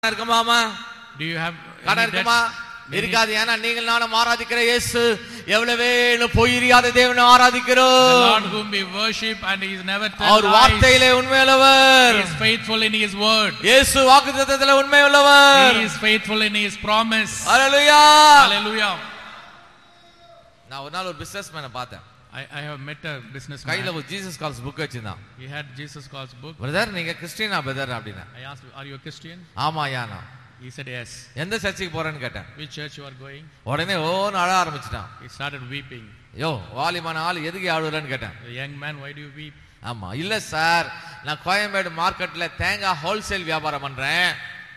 இருக்குமாமா Do you have கடன் any இருக்குமா debts? Many- இருக்காது ஏன்னா நீங்கள் நானும் ஆராதிக்கிற இயேசு எவ்வளவே பொய்யாத தேவனை The ஆராதிக்கிறோம் Lord whom we worship and he is never tell our lies. வார்த்தையிலே உண்மையுள்ளவர் He is faithful in his word. இயேசு வாக்குத்தத்தத்திலே உண்மையுள்ளவர் He is faithful in his promise. Hallelujah Hallelujah. நான் ஒரு நாள் ஒரு பிசினஸ் மேனை பார்த்தேன் I, I have met a businessman. கையில ஒரு ஜீசஸ் கால்ஸ் புக் வச்சிருந்தான் He had Jesus Calls book. Brother நீங்க கிறிஸ்டியனா பிரதர் அப்படின்னா I asked, Are you a Christian? ஆமா யானா He said, Yes. எந்த சர்ச்சுக்கு போறேன்னு கேட்டேன் Which church you are going? உடனே ஓன்னு அழ ஆரம்பிச்சிட்டான் He started weeping. யோ வாலிமான ஆள் எதுக்கு ஆடுறேன்னு கேட்டேன் The young man, why do you weep? ஆமா இல்ல சார் நான் கோயம்பேடு மார்க்கெட்ல தேங்காய் ஹோல்சேல் வியாபாரம் பண்றேன்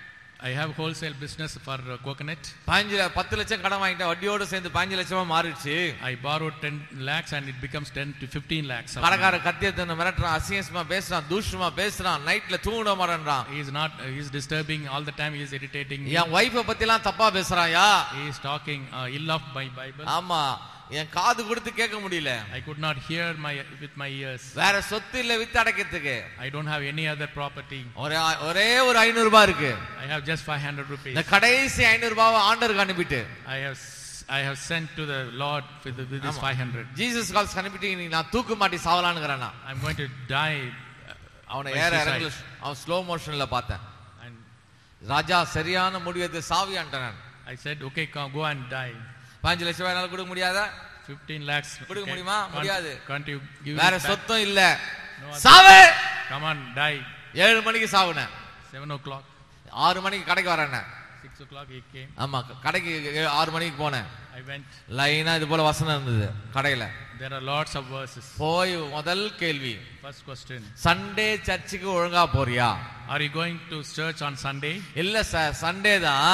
I have wholesale business for uh, coconut. பதினஞ்சு ல- பத்து லட்சம் கடன் வாங்கிட்டேன் வட்டியோட சேர்ந்து பதினஞ்சு லட்சமா மாறிடுச்சு I borrowed 10 lakhs and it becomes 10 to 15 lakhs. of கடைக்கார கத்தியத்தை மிரட்டுறான் அசிங்கமா பேசுறான் தூஷமா பேசுறான் நைட்ல தூங்கிட மாட்டேன்றான் He is not, uh, he is disturbing all the time, he is irritating me. என் ஒய்ஃபை பத்தி எல்லாம் தப்பா பேசுறான்யா He is talking uh, ill of my Bible. ஆமா என் காது கொடுத்து கேட்க முடியல I could not hear my with my ears. வேற சொத்து இல்ல வித்து அடைக்கிறதுக்கு I don't have any other property. ஒரே ஒரே ஒரு ஐநூறு ரூபாய் இருக்கு I have just 500 rupees. இந்த கடைசி ஐநூறு ரூபாவை ஆண்டருக்கு அனுப்பிட்டு I have s- I have sent to the Lord with, the, with this 500. Jesus Calls அனுப்பிட்டு நீ நான் தூக்கு மாட்டி சாவலான்னுங்கிறானா I'm going to die. uh, அவனை by ஏற suicide. இறங்கல அவன் ஸ்லோ மோஷன்ல பார்த்தேன் And ராஜா சரியான முடிவு சாவியான்ட்டான் நான் I said, okay, come, go and die. பாஞ்சு லட்சம் ரூபாய் என்னால கொடுக்க முடியாதா 15 lakhs. கொடுக்க Can- முடியுமா? can't- முடியாது. Can't you give வேற it back? சொத்தம் இல்ல No other- சாவு Come on, die. ஏழு மணிக்கு சாவுனேன் 7 o'clock. ஆறு மணிக்கு கடைக்கு வரேன் 6 o'clock he came. ஆமா க- கடைக்கு ஏ- ஆறு மணிக்கு போனேன் I went. லைனா இது போல வசனம் இருந்தது கடையில There are lots of verses. போய் முதல் கேள்வி First question. சண்டே சர்ச்சுக்கு ஒழுங்கா போறியா Are you going to church on Sunday? இல்ல சார் சண்டே தான்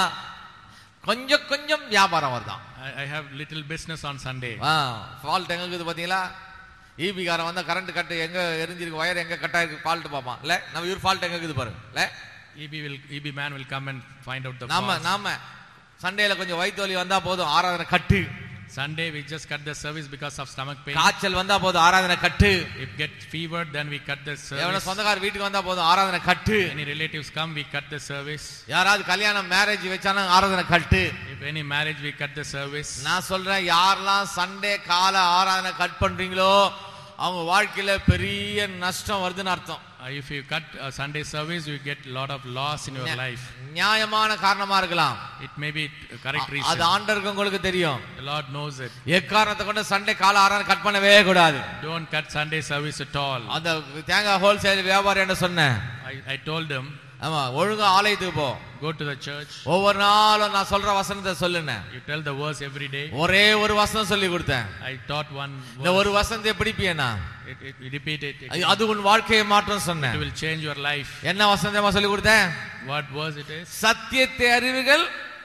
கொஞ்சம் கொஞ்சம் வியாபாரம் வருதான் I, I have little business on Sunday. Fault எங்க இருக்குது பாத்தீங்களா ஈபி காரன் வந்தா கரண்ட் கட்டு எங்க எரிஞ்சிருக்கு வயர் எங்க கட் ஆயிருக்கு ஃபால்ட் பாப்பான் இல்ல நம்ம இவர் ஃபால்ட் எங்க இருக்குது பாருங்க இல்ல EB will EB man will come and find out the நாம fault. நாம சண்டேல கொஞ்சம் வயிற்று வலி வந்தா போதும் ஆராதனை கட்டு Sunday we just cut the service because of stomach pain. காய்ச்சல் வந்தா போதும் ஆராதனை கட்டு If get fever, then we cut the எவன service. சொந்தக்கார வீட்டுக்கு வந்தா போதும் ஆராதனை கட்டு Any relatives come, we cut the service. யாராவது கல்யாணம் மேரேஜ் வச்சானா ஆராதனை கட்டு If any marriage, we cut the service. நான் சொல்றேன் யாரெல்லாம் சண்டே கால ஆராதனை கட் பண்றீங்களோ அவங்க வாழ்க்கையில பெரிய நஷ்டம் வருதுன்னு அர்த்தம் Uh, if you cut a Sunday service, you get a lot of loss in your life. நியாயமான காரணமா இருக்கலாம் It may be a correct அது reason. ஆண்டருக்கு உங்களுக்கு தெரியும் The Lord knows it. எக்காரணத்தை கொண்டு சண்டே கால ஆராதனை கட் பண்ணவே கூடாது Don't cut Sunday service at all. அந்த தேங்காய் ஹோல்சேல் வியாபாரி என்ன சொன்னேன் I, I told them, ஆமா ஒழுங்கா ஆலயத்துக்கு போ go to the church. ஒவ்வொரு நாளும் நான் சொல்ற வசனத்தை சொல்லுன You tell the verse every day. ஒரே ஒரு வசனம் சொல்லி கொடுத்தேன் I taught one இந்த verse. ஒரு வசனத்தை பிடிப்பியனா It, it, you repeat it. It, அது உன் வாழ்க்கையை மாற்றம் it சொன்னேன் will change your life. என்ன வசனமா சொல்லி கொடுத்தேன் What verse it is? சத்தியத்தை அறிவுகள்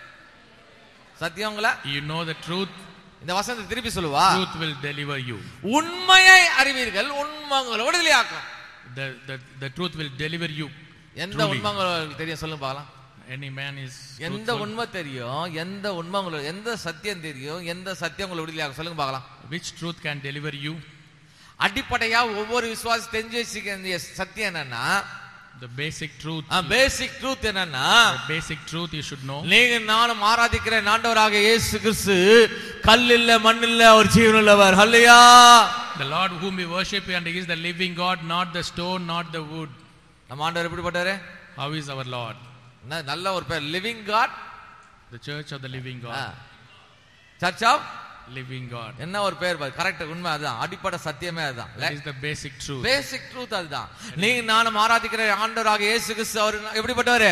சத்தியங்களா You know the truth. இந்த வசனத்தை திருப்பி சொல்லுவா Truth will deliver you. உண்மையை அறிவீர்கள் உண்மங்களை விடுதலையாக்கும் The, the, the truth will deliver you. எந்த Truly. உண்மை உங்களுக்கு தெரியும் சொல்லுங்க பார்க்கலாம் Any man is எந்த truthful. உண்மை தெரியும் எந்த உண்மை உங்களுக்கு எந்த சத்தியம் தெரியும் எந்த சத்தியம் உங்களை விடுதலையாக்கும் சொல்லுங்க பார்க்கலாம் Which truth can deliver you? அடிப்படையா ஒவ்வொரு விசுவாசி தெரிஞ்சு வச்சுக்க வேண்டிய சத்தியம் என்னன்னா The basic truth. Basic truth என்னன்னா The basic truth you should know. நீங்க நானும் ஆராதிக்கிற நாண்டவராக இயேசு கிறிஸ்து கல் இல்ல மண் இல்ல அவர் ஜீவனுள்ளவர் ஹல்லையா The Lord whom we worship and He is the living God, not the stone, not the wood. நம்ம ஆண்டவர் எப்படிப்பட்டாரு How is our Lord? ந- நல்ல ஒரு பேர் living God The church of the living God. Church of Living God. என்ன ஒரு பேர் correct உண்மை அதுதான் அடிப்படை சத்தியமே அதுதான் That is the basic truth. Basic truth அதுதான் நீங்க நானும் ஆராதிக்கிற ஆண்டவராக இயேசு கிறிஸ்து அவர் எப்படிப்பட்டவரு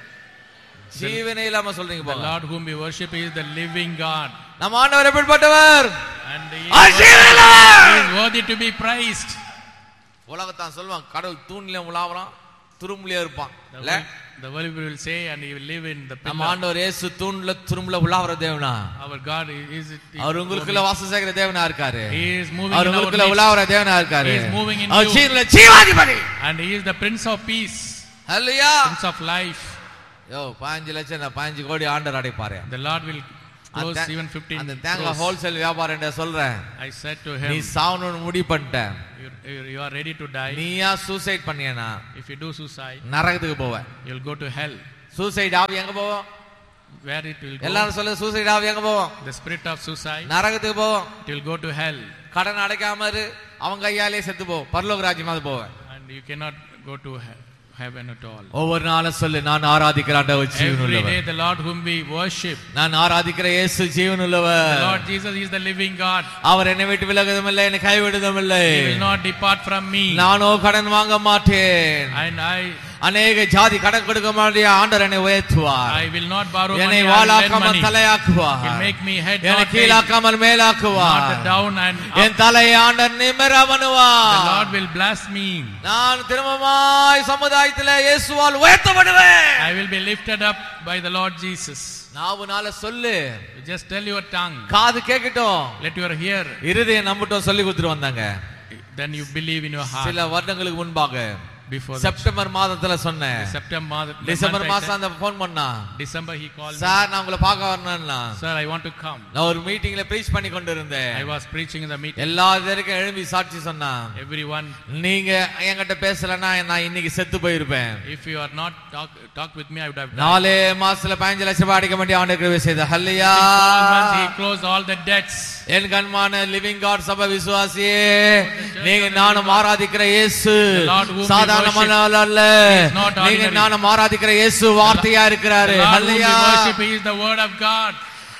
ஜீவனே இல்லாம சொல்றீங்க The போல Lord whom we worship is the living God. நம்ம ஆண்டவர் எப்படிப்பட்டவர் And He our is, ஜீவனுள்ளவர். he is worthy to be praised. உலகத்தான் சொல்லுவான் கடவுள் தூண்ல உலாவறான் துரும்புலயே இருப்பான் The இல்ல world, the world will say, and He will live in the நம்ம pillar. ஆண்டவர் இயேசு தூண்ல துரும்புல உலாவற தேவனா Our God is, is அவர் உங்களுக்குள்ள வாசம் செய்கிற தேவனா இருக்காரு He is moving our in our உங்களுக்குள்ள midst. உலாவற தேவனா இருக்காரு He is moving in our you. ஜீவனுள்ள ஜீவாதிபதி And He is the Prince of Peace, அல்லையா Prince of Life. யோ பாஞ்சு லட்சம் நான் பாஞ்சு கோடி ஆண்டர் அடைப்பாரு The Lord will close அந்த- even 15 அந்த தேங்காய் crores. ஹோல்சேல் வியாபாரம் என்று சொல்றேன் I said to நீ him, சாவணும்னு முடிவு பண்ணிட்ட you, you you are ready to die. நீயா சூசைட் பண்ணியனா If you do suicide, நரகத்துக்கு போவ you'll go to hell. Suicide ஆவி எங்க போவோம் Where it will go? எல்லாரும் சொல்ல சூசைட் ஆவி எங்க போவோம் The spirit of suicide, நரகத்துக்கு போவோம் it will go to hell. கடன் அடைக்காம இரு அவன் கையாலே செத்து போவோம் பரலோக ராஜ்யமாவது போவேன் And you cannot go to he- heaven at all. ஒவ்வொரு நாளும் சொல்லு நான் ஆராதிக்கிற ஆண்டவர் Every ஜீவனுள்ளவர் day, the Lord whom we worship, நான் ஆராதிக்கிற இயேசு the ஜீவனுள்ளவர் Lord Jesus is the living God. அவர் என்னை விட்டு விலகுதும் இல்லை என்னை கைவிடுதும் இல்லை He will not depart from me. நானோ கடன் வாங்க மாட்டேன் And I, அநேக ஜாதி கடன் கொடுக்க மாட்டிய ஆண்டவர் என்னை உயர்த்துவார் I will not borrow money. என்னை I will lend வாழாக்காமல் money. தலையாக்குவார் He'll make me head, என்னை not tail, கீழாக்காமல் not மேலாக்குவார் down and up. என் தலையை ஆண்டர் நிமிர The பண்ணுவார் Lord will bless me. நான் திரும்பமாய் சமுதாயத்தில் இயேசுவால் உயர்த்தப்படுவேன் I will be lifted up by the Lord Jesus. நாவுனால சொல்லு You Just tell your tongue. காது கேட்கட்டும் Let your ear. இருதயம் நம்பட்டும் சொல்லி கொடுத்துட்டு வந்தாங்க Then you believe in your heart. சில வருடங்களுக்கு முன்பாக Before that, செப்டம்பர் மாதத்துல சொன்னேன் September, month- the December month I மாசம் said- அந்த போன் பண்ணா December he called me. Sir நான் உங்களை பார்க்க வரணும்னா Sir, I want to come. நான் ஒரு மீட்டிங்ல ப்ரீச் பண்ணி கொண்டு இருந்தேன் I was preaching in the meeting. எல்லா பேருக்கும் எழுப்பி சாட்சி சொன்னா Everyone, நீங்க என்கிட்ட பேசலன்னா நான் இன்னைக்கு செத்து போயிருப்பேன் if you are not talk, talk with me, I would have died. நாலே மாசத்துல பதினஞ்சு லட்சம் ரூபாய் அடிக்க வேண்டிய ஆண்டு கிருபை செய்த ஹல்லையா In 12 months, he closed all the debts. என் கண்மான லிவிங் காட் சபை விசுவாசியே நீங்க நானும் ஆராதிக்கிற இயேசு The Lord whom we சாதாரணமான ஆள் அல்ல is not நீங்க ordinary. நானும் ஆராதிக்கிற இயேசு வார்த்தையா The இருக்கிறாரு Lord whom we ஹல்லையா worship he is the word of God.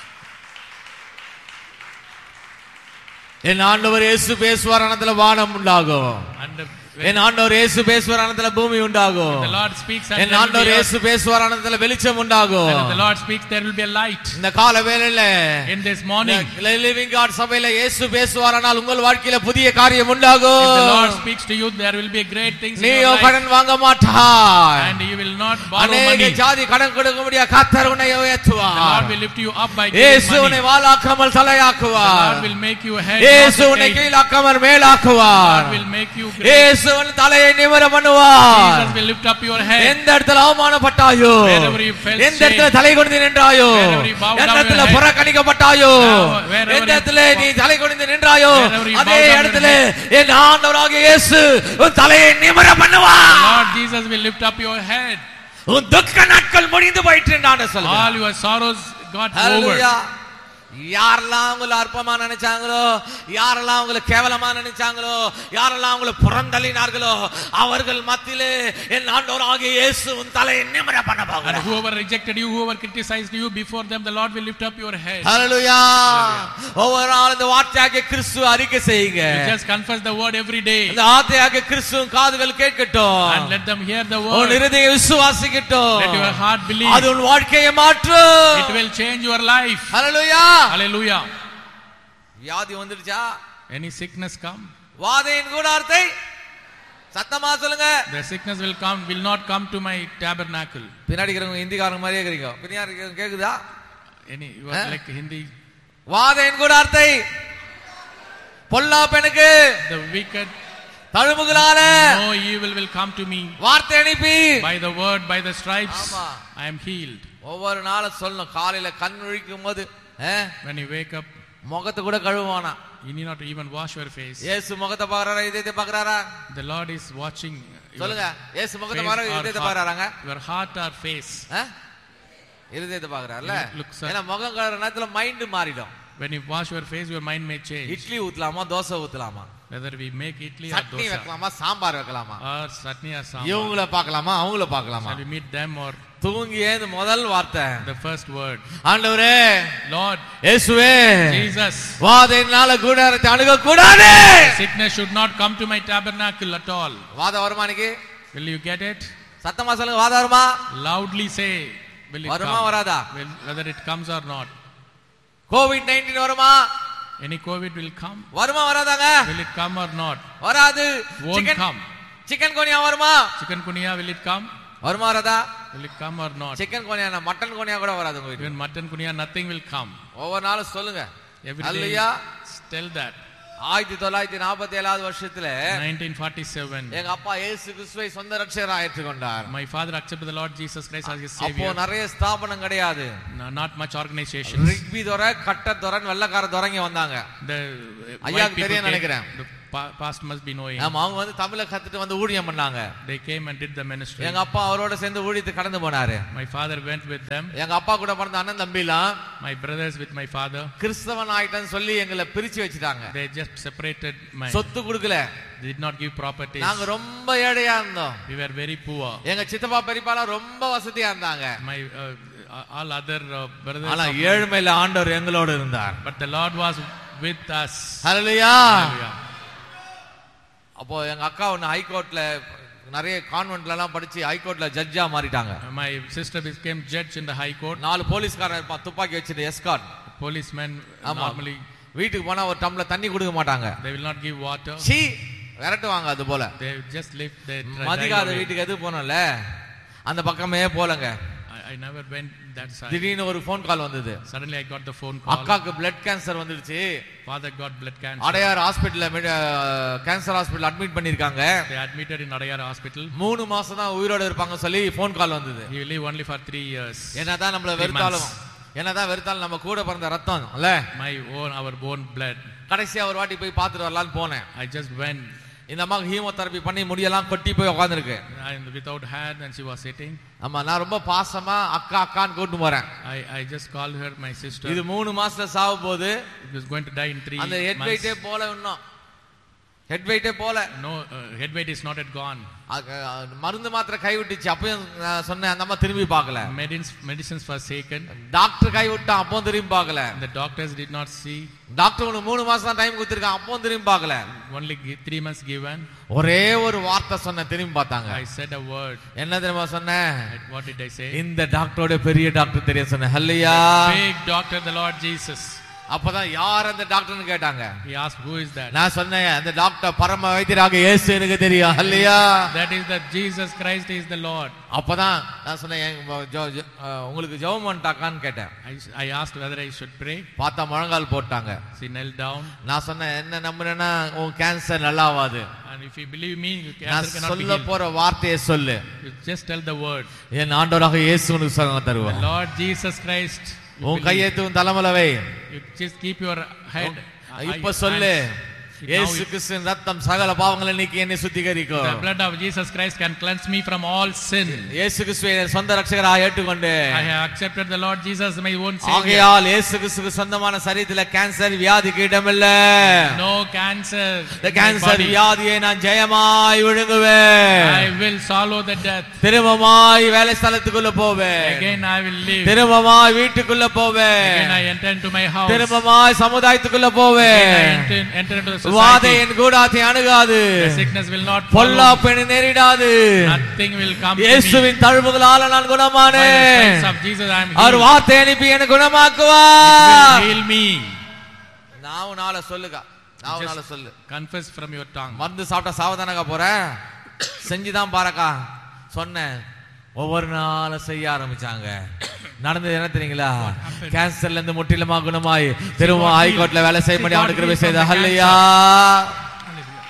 என் ஆண்டவர் இயேசு பேசுவார் அனத்துல வானம் உண்டாகும் And the, என் ஆண்டவர் இயேசு பேசுவார் அனத்துல பூமி உண்டாகும் the Lord speaks and N there will ஆண்டவர் be earth. இயேசு பேசுவார் அனத்துல வெளிச்சம் உண்டாகும் And if the Lord speaks, there will be a light. இந்த கால வேளையில In this morning, living God சபையில இயேசு பேசுவாரானால் உங்கள் வாழ்க்கையில புதிய காரியம் if the Lord உண்டாகும் speaks to you, there will be great things in நீயோ your life. கடன் வாங்க மாட்டாய் And you will not borrow அநேக money. ஜாதி கடன் கொடுக்க முடியா கத்தர் உன்னை The Lord உயர்த்துவார் will lift you up by giving இயேசு உன்னை money. வாழாக்காமல் The Lord தலையாக்குவார் will make you head, இயேசு not உன்னை the tail. கீழாக்காமல் God மேலாக்குவார் will make you great. இயேசு உன் தலையை நிமிர பண்ணுவார் Jesus will lift up your head. எந்த இடத்துல அவமானப்பட்டாயோ Wherever you felt எந்த இடத்துல shame. தலை குனிந்து நின்றாயோ Wherever you bowed எந்த down இடத்துல your head. புறக்கணிக்கப்பட்டாயோ Now, wherever எந்த you இடத்துல bowed- நீ தலை குனிந்து நின்றாயோ Wherever you அதே bowed down your இடத்துல என் ஆண்டவராகிய இயேசு உன் தலையை நிமிர The பண்ணுவார் Lord Jesus will lift up your head. உன் துக்க நாட்கள் முடிந்து போயிட்டு நான் All சொல்லுவேன் your sorrows got over. Hallelujah. யாரெல்லாம் உங்களை அற்பமா நினைச்சாங்களோ யாரெல்லாம் உங்களை கேவலமா நினைச்சாங்களோ யாரெல்லாம் உங்களை புறந்தள்ளினார்களோ அவர்கள் மத்தியிலே என் ஆண்டவராகிய இயேசு உன் தலையை நிமிர பண்ண And போகிறார் whoever rejected you, whoever criticized you, before them the Lord will lift up your head. ஹalleluya ஒவ்வொரு நாள் இந்த வார்த்தையாக கிறிஸ்து அறிக்கை செய்யுங்க You just confess the word every day இந்த வார்த்தையாக கிறிஸ்து காதுகள் and கேட்கட்டும் let them hear the உன் word. இருதயம் விசுவாசிக்கட்டும் Let your heart believe. அது உன் வாழ்க்கையை மாற்றும் It will change your life. Hallelujah Hallelujah. வியாதி வந்துடுச்சா Any sickness come, வாதையின் கூடாரத்தை சத்தமா சொல்லுங்க the sickness will come, will not come to my tabernacle. பின்னாடி இருக்கிறவங்க ஹிந்திக்காரங்க மாதிரியே இருக்கிறீங்க பின்னாடி இருக்கிறவங்க கேக்குதா Any, you are Huh? like Hindi. வாதையின் கூடாரத்தை பொல்லா பெண்ணுக்கு The wicked, தழும்புகளால no evil will come to me. வார்த்தை அனுப்பி By the word, by the stripes, ஆமா. I am healed. ஒவ்வொரு நாளும் சொல்லணும் காலையில கண் விழிக்கும் போது ஆ, When you wake up, முகத்தை கூட கழுவானா you need not even wash your face. இயேசு முகத்தை பாக்குறாரா இதயத்தை பாக்குறாரா The Lord is watching your சொல்லுங்க இயேசு முகத்தை face பாக்குறாரு or இதயத்தை heart- பாக்குறாங்க your heart or face. இருதயத்தை பாக்குறாருல Looks at- ஏன்னா முகம் கழுவுற நேரத்துல மைண்ட் மாறிடும் When you wash your face, your mind may change. Idli ஊத்தலாமா dosa ஊத்தலாமா Whether we make idli or chutney dosa வைக்கலாமா சாம்பார் வைக்கலாமா or chutney or sambar. இவங்கள பார்க்கலாமா அவங்கள பார்க்கலாமா Shall we meet them or தூங்கி ஏது முதல் வார்த்தை the first word? ஆண்டவரே Lord, இயேசுவே Jesus, வாதையினால கூடாரத்தை அணுக கூடாது sickness should not come to my tabernacle at all. வாதம் வருமா இன்னைக்கு Will you get it? சத்தமா சொல்லுங்க வாதம் வருமா Loudly say, will it வருமா come? வராதா Will, whether it comes or not. COVID nineteen வருமா Any COVID will come. வருமா வராதாங்க Will it come or not? வராது Won't சிக்கன் come. சிக்கன் கோனியா வருமா Chikungunya, will it come? வருமா வராதா Will it come or not? Chikungunya mutton கோனியா கூட வராது உங்க வீட்டுக்கு Even mutton kunya, nothing will come. ஒவ்வொரு நாளும் சொல்லுங்க Every day, அல்லையா tell that. ஆயிரத்தி தொள்ளாயிரத்தி நாற்பத்தி ஏழாவது வருஷத்துல 1947, எங்க அப்பா இயேசு கிறிஸ்துவை சொந்த ரட்சகரா ஏற்றுக்கொண்டார் my father accepted the Lord Jesus Christ as his அப்போ savior. நிறைய ஸ்தாபனம் கிடையாது No- Not much organizations. ரிக்பி துறை கட்ட துறைன்னு வெள்ளக்கார துறைங்க வந்தாங்க The uh, ஐயாக்கு white people தெரியும் came, நினைக்கிறேன். the pa- pastor must be knowing. ஆமா அவங்க வந்து தமிழை கத்துட்டு வந்து ஊழியம் பண்ணாங்க They came and did the ministry. எங்க அப்பா அவரோட சேர்ந்து ஊழியத்தை கடந்து போனாரு My father went with them. எங்க அப்பா கூட பிறந்த அண்ணன் தம்பிலாம் My brothers with my father. கிறிஸ்தவன் ஆயிட்டேன்னு சொல்லி எங்களை பிரிச்சு வச்சுட்டாங்க They just separated my. சொத்து கொடுக்கல They did not give properties. நாங்க ரொம்ப ஏழையா இருந்தோம் We were very poor. எங்க சித்தப்பா பெரியப்பாலாம் ரொம்ப வசதியா இருந்தாங்க My uh, all other uh, brothers. ஆனா of- ஏழ்மையில ஆண்டவர் எங்களோட இருந்தார் But the Lord was with us. Hallelujah Hallelujah. அப்போ எங்க அக்கா ஒன்னு ஹைகோர்ட்ல நிறைய கான்வென்ட்ல எல்லாம் படிச்சு ஹைகோர்ட்ல ஜட்ஜா மாறிட்டாங்க My sister became judge in the high court. நாலு போலீஸ்காரன் இருப்பான் துப்பாக்கி வச்சுட்டு எஸ்கார்ட் Policemen ஆமா normally வீட்டுக்கு போனா ஒரு டம்ளர் தண்ணி கொடுக்க மாட்டாங்க they will not give water. சீ விரட்டுவாங்க அது போல They just live. They try- மதிகாத drive away. வீட்டுக்கு எது போனோம்ல அந்த பக்கமே போலங்க I, I never went that side. திடீர்னு ஒரு ஃபோன் கால் வந்தது Suddenly I got the phone call. அக்காக்கு பிளட் கேன்சர் வந்துடுச்சு Father got blood cancer. Adyar ஹாஸ்பிடல்ல கேன்சர் ஹாஸ்பிடல் அட்மிட் பண்ணிருக்காங்க They admitted in Adayar hospital. மூணு மாசம் தான் உயிரோட இருப்பாங்க சொல்லி ஃபோன் கால் வந்தது He will live only for three years. என்னதான் நம்மள Three வெறுத்தாலும் months. என்னதான் வெறுத்தாலும் நம்ம கூட பிறந்த ரத்தம் இல்ல My own, our own blood. கடைசியா ஒரு வாட்டி போய் பார்த்துட்டு வரலாம்னு போனேன் I just went இந்த அம்மாவுக்கு ஹீமோதெரபி பண்ணி முடியெல்லாம் கொட்டி போய் உட்காந்துருக்கு and without hand and she was sitting. ஆமா நான் ரொம்ப பாசமா அக்கா அக்கான்னு கூட்டு போறேன் I, I just called her my sister. இது மூணு மாசத்துல சாவு போது It was going to die in three அந்த ஹெட் months. வெயிட்டே போல இன்னும் ஹெட் வெயிட்டே போல No, uh, head weight is not yet gone. அது, அஹ், மருந்து மாத்திரை கை விட்டுச்சு அப்பயும் நான் சொன்னேன் அந்த அம்மா திரும்பி பார்க்கல Medicines, medicines were taken. Doctor கை விட்டான் அப்பவும் திரும்பி பார்க்கல The doctors did not see. Doctor உனக்கு மூணு மாசம் தான் டைம் கொடுத்துருக்கான் அப்பவும் திரும்பி பார்க்கல Only gi- three months given. ஒரே ஒரு வார்த்தை சொன்ன திரும்பி பார்த்தாங்க I said a word. என்ன தெரியுமா சொன்னேன் I- What did I say? இந்த டாக்டரோட பெரிய டாக்டர் தெரிய சொன்னேன் ஹல்லையா Big doctor, the Lord Jesus. அப்பதான் யார் அந்த டாக்டர்னு கேட்டாங்க He asked, Who is that? நான் சொன்னேன் அந்த டாக்டர் பரம வைத்தியராக இயேசு எனக்கு தெரியும் ஹல்லையா That is that Jesus Christ is the Lord. அப்பதான் நான் சொன்னேன் எங்க- ஜெ- ஜெ- அஹ், உங்களுக்கு ஜெபம் பண்ணிட்டாக்கான்னு கேட்டேன் I, I asked whether I should pray. பார்த்தா முழங்கால் போட்டாங்க She knelt down. நான் சொன்னேன் என்ன நம்புனேன்னா உன் கேன்சர் நல்லாவாது And if you believe me, you நான் cancer cannot be சொல்ல healed. போற வார்த்தையை சொல்லு You just tell the word. என் ஆண்டவராக இயேசு உனக்கு சுகம் The தருவார் Lord Jesus Christ. You, உன் believe. கையெழுத்து உன் தலைமையில வை you just keep your head. இப்ப I- சொல்லு hands. Now இயேசு you- கிறிஸ்துவின் ரத்தம் சகல பாவங்களை நீக்கி என்னை சுத்திகரிக்கும் The blood of Jesus Christ can cleanse me from all sin. இயேசு கிறிஸ்துவை என் சொந்த ரட்சகராக ஏற்றுக்கொண்டு I have accepted the Lord Jesus as my own Savior. ஆகையால் இயேசு கிறிஸ்துக்கு சொந்தமான சரீரத்துல கேன்சர் வியாதிக்கு இடமில்ல No cancer. இந்த in my கேன்சர் body. வியாதியை நான் ஜெயமாய் விழுங்குவேன் I will swallow the death. திரும்பமாய் வேலை ஸ்தலத்துக்குள்ள போவேன் Again I will live. திரும்பமாய் வீட்டுக்குள்ள Again போவேன் I enter into my house. திரும்பமாய் சமுதாயத்துக்குள்ள Again I போவேன் enter, enter into the வாதை society. என் கூடாத்தை அணுகாது The sickness will not follow. பொல்லாப்பு என்னை நேரிடாது Nothing will come to me. இயேசுவின் தழும்புகளால நான் By the குணமானேன் stripes of Jesus I am our healed. வார்த்தை அனுப்பி எனக்கு It குணமாக்குவார் will heal me. நான் உன்னால சொல்லுங்க நான் உன்னால Just சொல்லு confess from your tongue. மருந்து சாப்பிட்டா சாவதானக்கா போற செஞ்சுதான் பாருக்கா சொன்னேன் ஒவ்வொரு நாளும் செய்ய ஆரம்பிச்சாங்க நடந்தது என்ன தெரியுங்களா கேன்சர்ல இருந்து முற்றிலுமா குணமாய் திரும்ப God ஹைகோர்ட்ல வேலை செய்ய See முடியும் God அவனுக்கு கிருபை healed from செய்த the ஹல்லையா Hallelujah.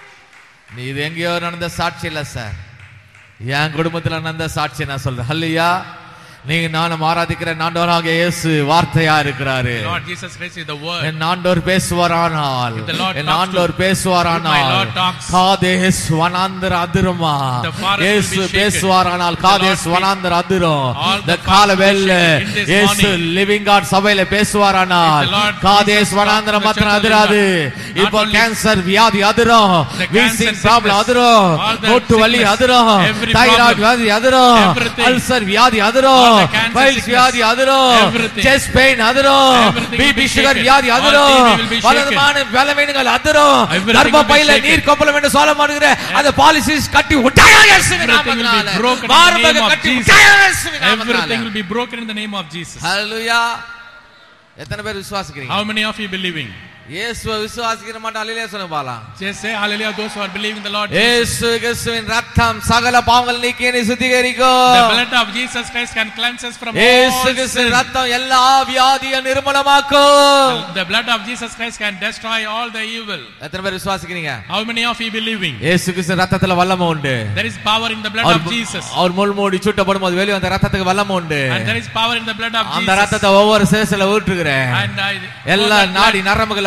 நீ இது எங்கேயோ நடந்த சாட்சி இல்ல சார் என் குடும்பத்துல நடந்த சாட்சி நான் சொல்றேன் ஹல்லையா நீங்க நானும் ஆராதிக்கிற நாண்டவராக இயேசு வார்த்தையா இருக்கிறாரு Lord Jesus Christ is the word. என் ஆண்டோர் பேசுவாரானால் If the Lord N talks ஆண்டோர் to- பேசுவாரானால் if my Lord talks, Kadesh வனாந்தர அதிருமா the forest will இயேசு be shaken. பேசுவாரானால் If the Kadesh Lord speaks, வனாந்தர அதிரும் all இந்த the கால forest will be வேல்ல shaken. In this இயேசு morning, லிவிங் காட் சபையில பேசுவாரானால் If the Lord காதேஸ் Jesus வனாந்தர talks to the மாத்திரம் church of அதிராது God, இப்போ not only- கேன்சர் வியாதி அதிரும் The wheezing cancer problem sickness, அதிரும் all the மூட்டு வலி sickness, அதிரும் every தைராய்டு problem, வியாதி அதிரும் everything, அல்சர் வியாதி அதிரும் all the cancer piles sickness, வியாதி அதிரும் everything, செஸ்ட் பெயின் அதிரும் everything will BP be sugar shaken. வியாதி All அதிரும் TB will be shaken. பலவிதமான பலவீனங்கள் அதிரும் Everything கர்ப்ப will be பையில shaken. நீர் கொப்பளம் என்று சொல்ல மாட்டேங்கிற அந்த பாலிசிஸ் கட்டி விட்டாயா இயேசுவின் Everything will be நாமத்தினால broken in the மார்பக name of கட்டி Jesus. விட்டாயா இயேசுவின் Everything நாமத்தினால will be broken in the name of Jesus. ஹalleluya எத்தனை பேர் விசுவாசிக்கிறீங்க How many of you believing? இயேசுவை விசுவாசிக்கிற மாட்டோம் அல்லையா சொல்லுங்க பாலாம் Just say hallelujah those who are believing the Lord. இயேசு கிறிஸ்துவின் ரத்தம் சகல பாவங்கள் நீக்கி என்னை The சுத்திகரிக்கும் blood of Jesus Christ can cleanse us from இயேசு all கிறிஸ்துவின் sin. ரத்தம் எல்லா வியாதியும் நிர்மூலமாக்கும் The blood of Jesus Christ can destroy all the evil. எத்தனை பேர் விசுவாசிக்கிறீங்க How many of you believing? இயேசு கிறிஸ்து ரத்தத்துல வல்லமை உண்டு There is power in the blood our of Jesus. அவர் முள் மூடி சூட்டப்படும் போது வெளியே வந்த ரத்தத்துக்கு வல்லமை உண்டு And there is power in the blood of அந்த Jesus. ரத்தத்தை ஒவ்வொரு சேசில ஊற்றுகிறேன் And I எல்லா know that நாடி blood நரம்புகளை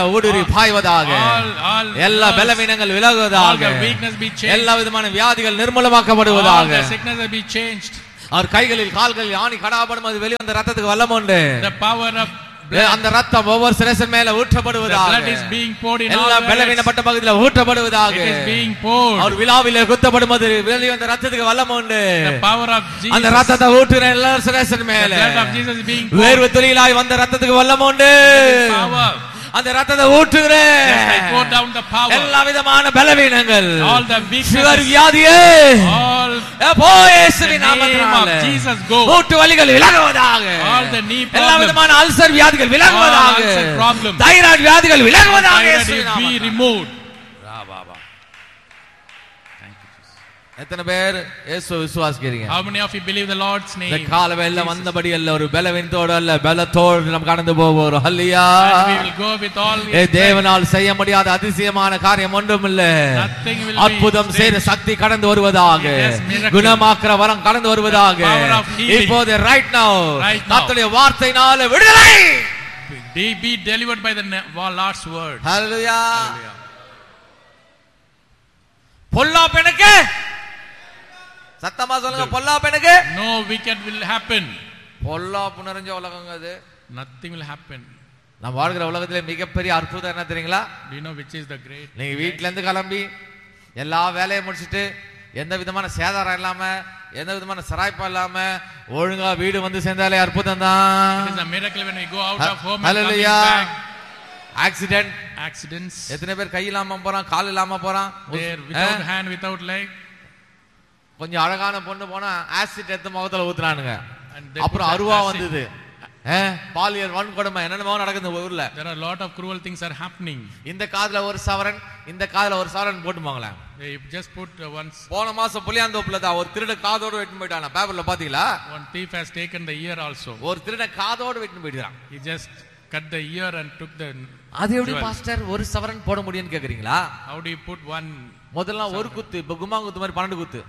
ஊடுருவி பாய்வதாக All, all, எல்லா all, பலவீனங்கள் all விலகுவதாக the weakness be changed. எல்லா விதமான வியாதிகள் All நிர்மூலமாக்கப்படுவதாக the sickness be changed. அவர் கைகளில் கால்களில் ஆணி கடாபடும் அது வெளிவந்த ரத்தத்துக்கு வல்லம் உண்டு The power of ஏ, அந்த ரத்தம் ஒவ்வொரு சிரசன் மேல the blood ஊற்றப்படுவதாக is being poured in all எல்லா areas. பலவீனப்பட்ட பகுதியில் ஊற்றப்படுவதாக It is being poured. அவர் விழாவிலே குத்தப்படும் போது வெளிவந்த ரத்தத்துக்கு வல்லம் உண்டு The power of Jesus. அந்த ரத்தத்தை ஊற்றுற எல்லா சிரசன் The மேல blood of Jesus is being poured. வேர்வை துளியிலாய் வந்த ரத்தத்துக்கு வல்லம் உண்டு Power. அந்த ரத்தத்தை ஊற்றுகிற Just I pour down the power. எல்லா விதமான பலவீனங்கள் All the சுகர் weaknesses. வியாதியே All எப்போ இயேசுவின் The name நாமத்தினால of Jesus go. மூட்டு வலிகள் விலகுவதாக All the knee எல்லா problems. விதமான அல்சர் வியாதிகள் விலகுவதாக All ulcer problems. தைராய்டு வியாதிகள் விலகுவதாக thyroid இயேசுவின் will be நாமத்தினால. removed. எத்தனை பேர் இயேசு விசுவாசிக்கிறீங்க How many of you believe the Lord's இந்த name? காலவேல வந்தபடி அல்ல ஒரு பலவீனத்தோடு அல்ல பலத்தோடு நாம் கடந்து போவோம் ஹல்லியா And we will go with all A his தேவனால் செய்ய முடியாத அதிசயமான காரியம் ஒன்றும் இல்ல Nothing will be அற்புதம் செய்த சக்தி கடந்து வருவதாக Yes, miracle. குணமாக்குற வரம் கடந்து வருவதாக The power of healing. இப்போது ரைட் நவ Right now. கர்த்தருடைய வார்த்தையினால விடுதலை They be delivered by the ne- Lord's word. ஹல்லேலூயா பொல்லாப்பெனுக்கு சத்தமா சொல்லுங்க பொல்லாப்பெனுக்கு No wicked will happen. பொல்லாப்பு நிறைஞ்ச உலகங்க அது Nothing will happen. நம்ம வாழ்கிற உலகத்திலே மிகப்பெரிய அற்புதம் என்ன தெரியுங்களா Do you know which is the great? நீங்க வீட்ல இருந்து கிளம்பி எல்லா வேலையும் முடிச்சிட்டு எந்த விதமான சேதாரம் இல்லாம எந்த விதமான சராய்ப்பா இல்லாம ஒழுங்கா வீடு வந்து சேர்ந்தாலே அற்புதம் It is தான் a miracle when we go out of home and coming ஹalleluya back. Accident Accidents. எத்தனை பேர் கை இல்லாம போறான் கால் இல்லாம போறான் There, ah? without hand, without leg. கொஞ்சம் அழகான பொண்ணு போனா ஆசிட் எடுத்து முகத்துல ஊத்துறானுங்க And they அப்புறம் put அருவா acid. வந்தது ஆ? பாலியல் வன்கொடுமை என்னென்னமோ நடக்குது ஊர்ல There are a lot of cruel things are happening. இந்த காதுல ஒரு சவரன் இந்த காதுல ஒரு சவரன் போட்டு போங்களேன் They just put uh, once போன மாசம் புளியாந்தோப்புல தான் ஒரு திருட காதோட வெட்டின்னு போயிட்டான பேப்பர்ல பாத்தீங்களா one thief has taken the ear also. ஒரு திருட காதோட வெட்டின்னு போயிட்டான் He just cut the ear and took the. அது எப்படி jewel. பாஸ்டர் ஒரு சவரன் போட முடியும்னு கேக்குறீங்களா How do you put one? முதல்ல ஒரு குத்து இப்ப கும்மா குத்து மாதிரி பன்னெண்டு குத்து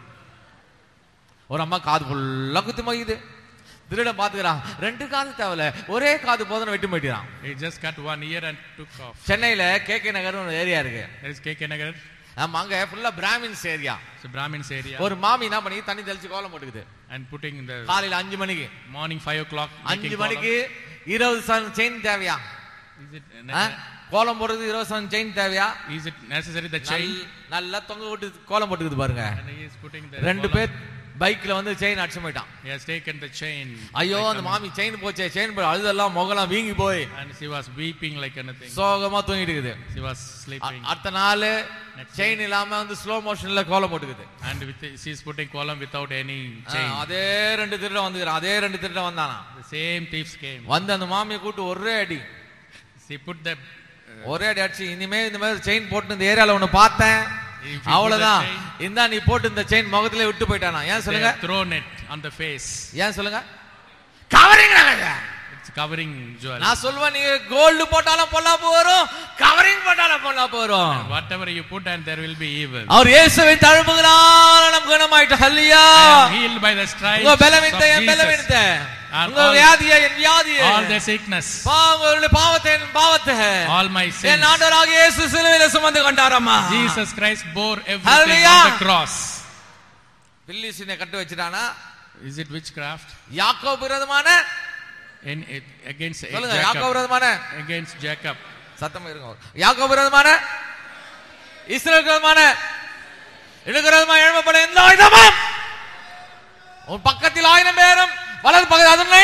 ஒரு அம்மா காது ஃபுல்லா குத்து மகிது திருட பாத்துக்கிறான் ரெண்டு காது தேவையில்ல ஒரே காது போதும் வெட்டி போயிட்டான் He just cut one ear and took off. சென்னையில கே கே நகர் ஒரு ஏரியா இருக்கு There is KK Nagar. ஆமா அங்க ஃபுல்லா Brahmins area It's a Brahmins area. ஒரு மாமி என்ன பண்ணி தண்ணி தெளிச்சு கோலம் போட்டுக்குது And putting the காலையில அஞ்சு மணிக்கு morning five o'clock. அஞ்சு making மணிக்கு இருபது சவரன் செயின் தேவையா column. Is it, ஆ? கோலம் போடுறது இருபது சவரன் செயின் தேவையா is it necessary the chain? நல்- நல்லா தொங்க விட்டு கோலம் போட்டுக்குது பாருங்க And he is putting the. ரெண்டு column. பேர் பைக்ல வந்து செயின் அடிச்சு போயிட்டான் He has taken the chain. ஐயோ like அந்த a- மாமி செயின் போச்சே செயின் போய் அழுதெல்லாம் முகலாம் வீங்கி போய் And she was weeping like anything. சோகமா தூங்கிட்டு இருக்குது She was அ- sleeping. அடுத்த நாள் Next செயின் இல்லாம வந்து ஸ்லோ மோஷன்ல கோலம் போட்டுக்குது And with, she is putting column without any ah, chain. அதே ரெண்டு திருடம் வந்துக்கிறான் அதே ரெண்டு திருடம் வந்தானா The same thieves came. வந்து அந்த மாமியை கூட்டு ஒரே அடி She put the. ஒரே அடி அடிச்சு இனிமே இந்த மாதிரி செயின் போட்டு இந்த ஏரியால ஒண்ணு பார்த்தேன் If you put அவ்வளவுதான் the chain- இந்தா நீ போட்டு இந்த செயின் முகத்திலே விட்டு போயிட்டானா ஏன் They சொல்லுங்க have thrown it on the face. ஏன் சொல்லுங்க கவரிங் It's covering jewel. நான் சொல்லுவேன் நீ கோல்டு போட்டாலும் பொல்லாப்பு வரும் கவரிங் போட்டாலும் பொல்லாப்பு வரும் Whatever you put and there will be evil. அவர் இயேசுவை தழும்புகிறார் நம் குணமாயிட்டு ஹல்லியா I am healed by the stripes உங்க of பலவீனத்தை என் Jesus. பலவீனத்தை And உங்க all- வியாதியை என் வியாதியை All their sickness, பாவங்களுடைய பாவத்தை என் பாவத்தை all my என் sins. ஆண்டவராக இயேசு சிலுவையில சுமந்து கொண்டாரம்மா Jesus Christ bore everything Hallelujah. on the cross. பில்லிசினை cut வச்சிட்டானா Is it witchcraft? யாக்கோபு விரோதமான In, it, against சொல்லுங்க யாக்கோபு Jacob. விரோதமான Against Jacob. சத்தமா இருங்க யாக்கோபு விரோதமான இஸ்ரேல் விரோதமான எனக்கு விரோதமாக எழுப்பப்பட எந்த ஆயுதமும் உன் பக்கத்தில் ஆயிரம் பேரும் வலது பக்கத்தில் அதனை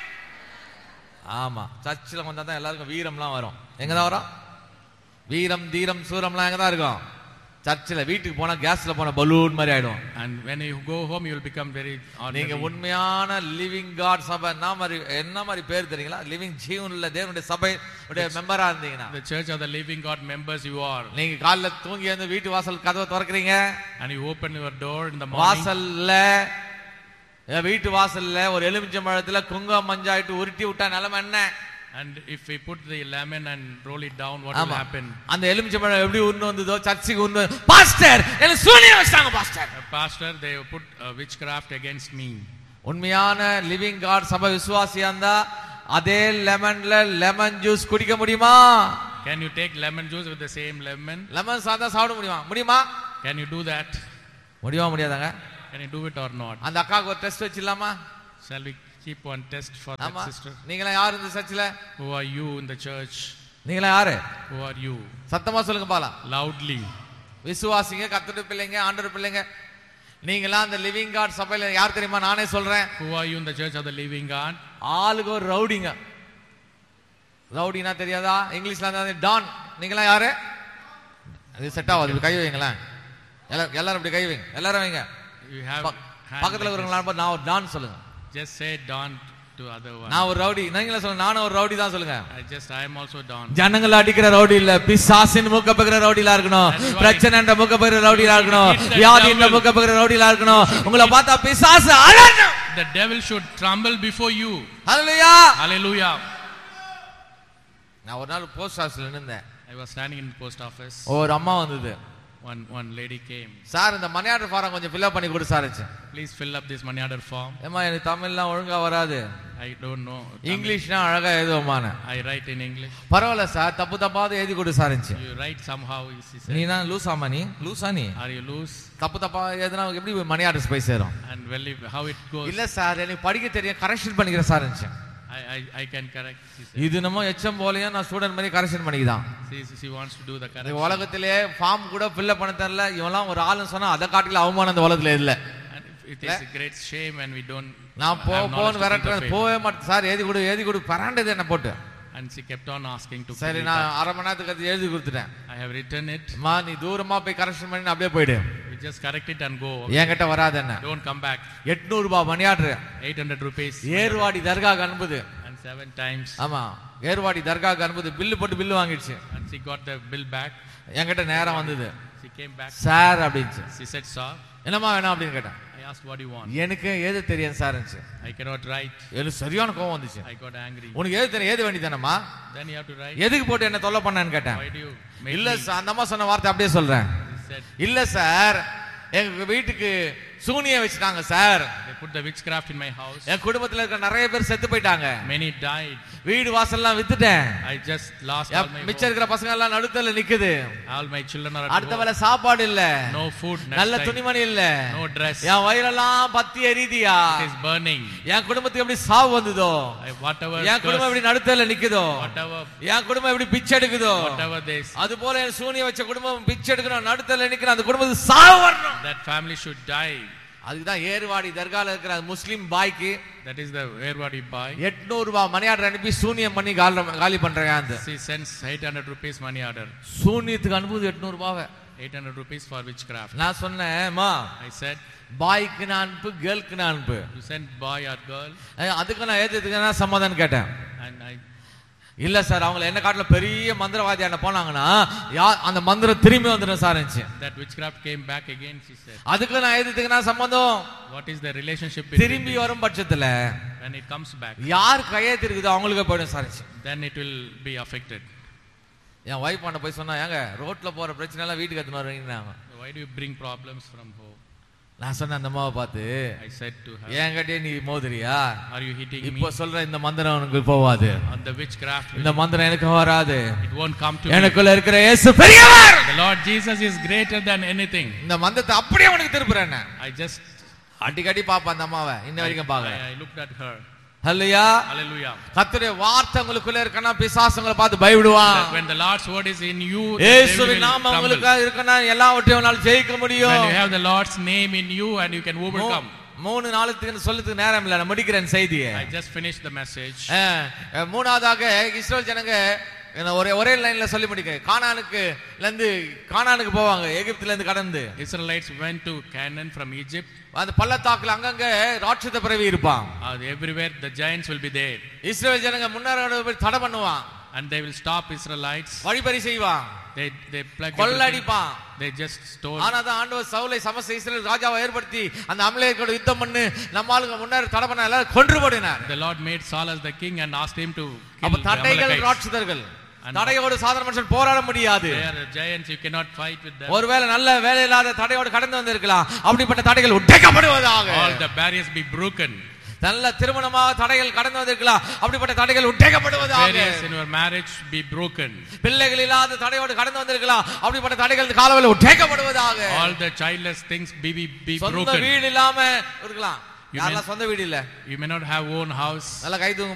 ஆமா சர்ச்சில் வந்தா தான் எல்லாருக்கும் வீரம்லாம் வரும் எங்க தான் வரும் வீரம் தீரம் சூரம்லாம் எங்க தான் இருக்கும் சர்ச்சில் வீட்டுக்கு போனா கேஸ்ல போன பலூன் மாதிரி ஆயிடும் And when you go home, you will become very நீங்க ordinary. உண்மையான லிவிங் காட் சபை என்ன மாதிரி என்ன மாதிரி பேர் தெரியுங்களா லிவிங் ஜீவன்ல தேவனுடைய சபை மெம்பரா இருந்தீங்கன்னா The church of the living God members you are. நீங்க காலைல தூங்கி வந்து வீட்டு வாசல் கதவை திறக்கிறீங்க And you open your door in the morning. வாசல்ல என் வீட்டு வாசல்ல ஒரு எலுமிச்சம்பழத்துல குங்குமம் மஞ்சாயிட்டு உருட்டி விட்டா நிலைமை என்ன And if we put the lemon and roll it down, what will ஆமா happen? அந்த எலுமிச்சம்பழம் எப்படி உருண்டு வந்ததோ சர்ச்சுக்கு உருண்டு வந்து, பாஸ்டர் எனக்கு சூனியம் வச்சிட்டாங்க pastor A pastor, they put uh, witchcraft against me. உண்மையான லிவிங் காட் சபை விசுவாசியா இருந்தா அதே லெமன்ல லெமன் ஜூஸ் குடிக்க முடியுமா Can you take lemon juice with the same lemon? Lemon சாதம் சாப்பிட முடியுமா முடியுமா Can you do that? முடியுமா முடியாதாங்க Can you do it or not? அந்த அக்காவுக்கு ஒரு டெஸ்ட் வச்சிடலாமா Shall we keep one test for ஆமா that sister? நீங்களா யார் இந்த சர்ச்சில் Who are you in the church? நீங்களா யாரு Who are you? சத்தமா சொல்லுங்க பாலாம் Loudly. விசுவாசிங்க கத்துட்டு பிள்ளைங்க ஆண்டவர் பிள்ளைங்க நீங்களா அந்த லிவிங் காட் சபையில யார் தெரியுமா நானே சொல்றேன் Who are you in the church of the living God? ஆளுக்கு ஒரு ரவுடிங்க ரவுடினா தெரியாதா இங்கிலீஷ்ல இருந்தா டான் நீங்களா யாரு இது செட் ஆகாது இப்படி கை வைங்களேன் எல்லாரும் எல்லாரும் இப்படி கை வைங்க எல்லாரும் வைங்க You have பக்- hand பக்கத்துல like இருக்கிறவங்களா நான் ஒரு டான் சொல்லுங்க this. Just say Don to other one. நான் ஒரு ரவுடி நீங்களே சொல்லுங்க நானும் ஒரு ரவுடி தான் சொல்லுங்க I just I am also Don. ஜனங்களை அடிக்கிற ரவுடி இல்ல பிசாசின் மூக்க பகிர ரவுடிலா இருக்கணும் That's why- பிரச்சனை மூக்க பகிர ரவுடிலா இருக்கணும் Hit the வியாதி devil. மூக்க பகிர ரவுடிலா இருக்கணும் உங்களை பார்த்தா பிசாசு அழணும் The devil should tremble before you. Hallelujah Hallelujah. நான் ஒரு நாள் போஸ்ட் ஆஃபீஸ்ல நின்றேன் I was standing in the post office. ஒரு அம்மா வந்தது One one lady came. Sir இந்த மணி ஆர்டர் ஃபாரம் கொஞ்சம் ஃபில்அப் பண்ணி கொடு சார்ச்சு Please fill up this money order form. ஏமா எனக்கு தமிழ்லாம் ஒழுங்கா வராது I don't know. இங்கிலீஷ்னா அழகா எழுதுவோமான I write in English. பரவாயில்ல சார் தப்பு தப்பாவது எழுதி கொடு சார்ச்சு You write somehow. She said. நீ தான் லூசாமா நீ லூசா நீ Are you loose? தப்பு தப்பா எதுனா எப்படி மணி ஆர்டர்ஸ் போய் சேரும் And well, if, how it goes? இல்ல சார் எனக்கு படிக்க தெரியும் கரெக்ஷன் பண்ணிக்கிறேன் sir I, I, I can correct. She said. இது நம்ம எச்சம் போலயும் நான் ஸ்டூடெண்ட் மாதிரி கரெக்ஷன் பண்ணிக்கிதான் She, she wants to do the இந்த correction. உலகத்திலே ஃபார்ம் கூட ஃபில்அப் பண்ண தெரியல இவெல்லாம் ஒரு ஆளுன்னு சொன்னா அதை காட்டில அவமானம் இந்த உலகத்துல இல்ல And it is a great shame when we don't. நான் போ have knowledge போன்னு to think of விரட்டுறேன் it. போவே மாட்டேன் சார் எழுதி கொடு எழுதி கொடு பராண்டது என்ன போட்டு And she kept on asking to. சரி fill it நான் up. அரை மணி நேரத்துக்கு அது எழுதி கொடுத்துட்டேன் I have written it. அம்மா நீ தூரமா போய் கரெக்ஷன் பண்ணி அப்படியே போயிடு You just correct it and go. என்கிட்ட வராது என்ன Don't come back. எட்நூறு ரூபாய் மணியாடுற 800 rupees. ஏர்வாடி தர்காக்கு அனுப்புது And seven times. ஆமா ஏர்வாடி தர்காக்கு அனுப்புது பில்லு போட்டு பில்லு வாங்கிடுச்சு And she got the bill back. என்கிட்ட நேரம் வந்தது She came back. சார் அப்படின்ச்சு She said, Sir, என்னம்மா வேணும் அப்படின்னு கேட்டேன் I asked what you want. எனக்கு ஏது தெரியும் சார் I cannot write. எனக்கு சரியான கோவம் வந்துச்சு I got angry. உனக்கு ஏது தெரியும் ஏது வேண்டியதானம்மா Then you have to write. எதுக்கு போட்டு என்ன தொல்லை பண்ணான்னு கேட்டேன் Why do you make இல்ல me? சார் அந்த அம்மா சொன்ன வார்த்தை அப்படியே சொல்றேன் He said, இல்ல சார் எங்க வீட்டுக்கு சூனிய வச்சுட்டாங்க sir They put the witchcraft in my house. என் குடும்பத்துல இருக்க நிறைய பேர் செத்து போயிட்டாங்க Many died. வீடு வாசல்லாம் வித்துட்டேன் I just lost N all my மிச்சம் home. இருக்கிற பசங்க எல்லாம் நடுத்தல நிக்குது All my children are at அடுத்த home. வேலை சாப்பாடு இல்ல No food. Next நல்ல time. துணிமணி இல்ல No dress. என் வயிறெல்லாம் பத்தி எரியுதியா It is burning. என் குடும்பத்துக்கு எப்படி சாவு வந்ததோ I, whatever என் குடும்பம் curse, எப்படி நடுத்தல நிக்குதோ whatever, என் குடும்பம் எப்படி பிச்சை எடுக்குதோ whatever they அது போல என் சூனிய வச்ச குடும்பம் பிச்சை எடுக்கணும் நடுத்தல நிக்கணும் அந்த குடும்பத்துக்கு சாவு வரணும் that family should die. அதுக்குதான் ஏர்வாடி தர்கால இருக்கிற அந்த முஸ்லிம் பாய்க்கு That is the Erwadi boy. எட்நூறு ரூபாய் மணியாடர் அனுப்பி சூனியம் பண்ணி காலி காலி பண்றேன் அந்த She sends 800 rupees money order. சூனியத்துக்கு அனுப்புது எட்நூறு ரூபாவை 800 rupees for witchcraft. நான் சொன்னேன்மா I said, பாய்க்கு நான் அனுப்பு கேர்ளுக்கு நான் அனுப்பு you send boy or girl. அஹ் அதுக்கு நான் ஏத்துக்கு நான் சம்மதம் கேட்டேன் And I, இல்ல சார் அவங்க என்ன காட்டுல பெரிய மந்திரவாதி என்ன போனாங்கன்னா யா அந்த மந்திரம் திரும்பி வந்துடும் சார் இருந்துச்சு that witchcraft came back again, she said. அதுக்கு நான் எதுக்கு நான் சம்மதம் What is the relationship between திரும்பி these? வரும் பட்சத்துல When it comes back, யார் கையெழுத்து இருக்குதோ அவங்களுக்கு போயிடும் சார் இருந்துச்சு. then it will be affected. என் ஒய்ஃப் பண்ண போய் சொன்னா ஏங்க ரோட்ல போற பிரச்சனை எல்லாம் வீட்டுக்கு எடுத்துன்னு வருவீங்கன்னாங்க Why do you bring problems from home? நான் சொன்னேன் அந்த அம்மாவை பார்த்து I said to her, என்கிட்டயே நீ மோதுறியா Are you hitting me? இப்போ சொல்ற இந்த மந்திரம் உனக்கு போவாது On the witchcraft, இந்த மந்திரம் எனக்கு வராது it won't come to me. எனக்குள்ள இருக்கிற இயேசு பெரியவர் The Lord Jesus is greater than anything. இந்த மந்திரத்தை அப்படியே உனக்கு திருப்புறேன் I just, அடிக்கடி பாப்பா அந்த அம்மாவை இன்ன வரைக்கும் பாக்குறேன் I, I looked at her. அல்லையா Hallelujah. கர்த்தருடைய வார்த்தை உங்களுக்குள்ள இருக்கனா பிசாசுங்களை பார்த்து பயப்படுவான் That when the Lord's word is in you, the devil இயேசுவின் will நாமம் tremble. உங்களுக்கு இருக்கனா எல்லாவற்றையும் உன்னால ஜெயிக்க When முடியும் you have the Lord's name in you and you can overcome. மூ- மூணு நாளுக்கு சொல்லுறதுக்கு நேரம் இல்ல நான் முடிக்கிறேன் செய்தியை I just finished the message. அஹ், அஹ், மூணாவதாக இஸ்ரேல் ஜனங்க என்ன ஒரே ஒரே லைன்ல சொல்லி முடிக்கிறேன் கானானுக்கு இருந்து கானானுக்கு போவாங்க எகிப்துல இருந்து கடந்து Israelites went to Canaan from Egypt. அந்த பள்ளத்தாக்குல அங்கங்க ராட்சத பிறவி இருப்பான் Uh, everywhere the giants will be there. Israel ஜனங்க முன்னாடி போய் தடை பண்ணுவான் And they will stop Israelites. வழிபறி செய்வான் They, they plug everything. கொள்ளடிப்பான் They just stole. ஆனா தான் ஆண்டவர் சவுலை சமஸ்த இஸ்ரேல் ராஜாவை ஏற்படுத்தி அந்த அமலேயர்களோட யுத்தம் பண்ணு நம்ம ஆளுங்க முன்னாடி தடை பண்ண எல்லாரும் கொன்று போடினார் The Lord made Saul as the king and asked him to kill அப்ப the தடைகள் Amalekites. ராட்சதர்கள் And- தடையோடு சாதாரண மனுஷன் போராட முடியாது They are giants, you cannot fight with them. ஒருவேளை நல்ல வேலை இல்லாத தடையோடு கடந்து வந்திருக்கலாம் அப்படிப்பட்ட தடைகள் உடைக்கப்படுவதாக All the barriers be broken. நல்ல திருமணமாக தடைகள் கடந்து வந்திருக்கலாம் அப்படிப்பட்ட தடைகள் உட்டேகப்படுவதாக Barriers in your marriage be broken. பிள்ளைகள் இல்லாத தடையோடு கடந்து வந்திருக்கலாம் அப்படிப்பட்ட தடைகள் காலவில் உட்டேகப்படுவதாக All the childless things be, be, be சொந்த broken. வீடு இல்லாம இருக்கலாம் You யாரெல்லாம் சொந்த வீடு இல்ல You may not have own house. நல்ல கை தூங்க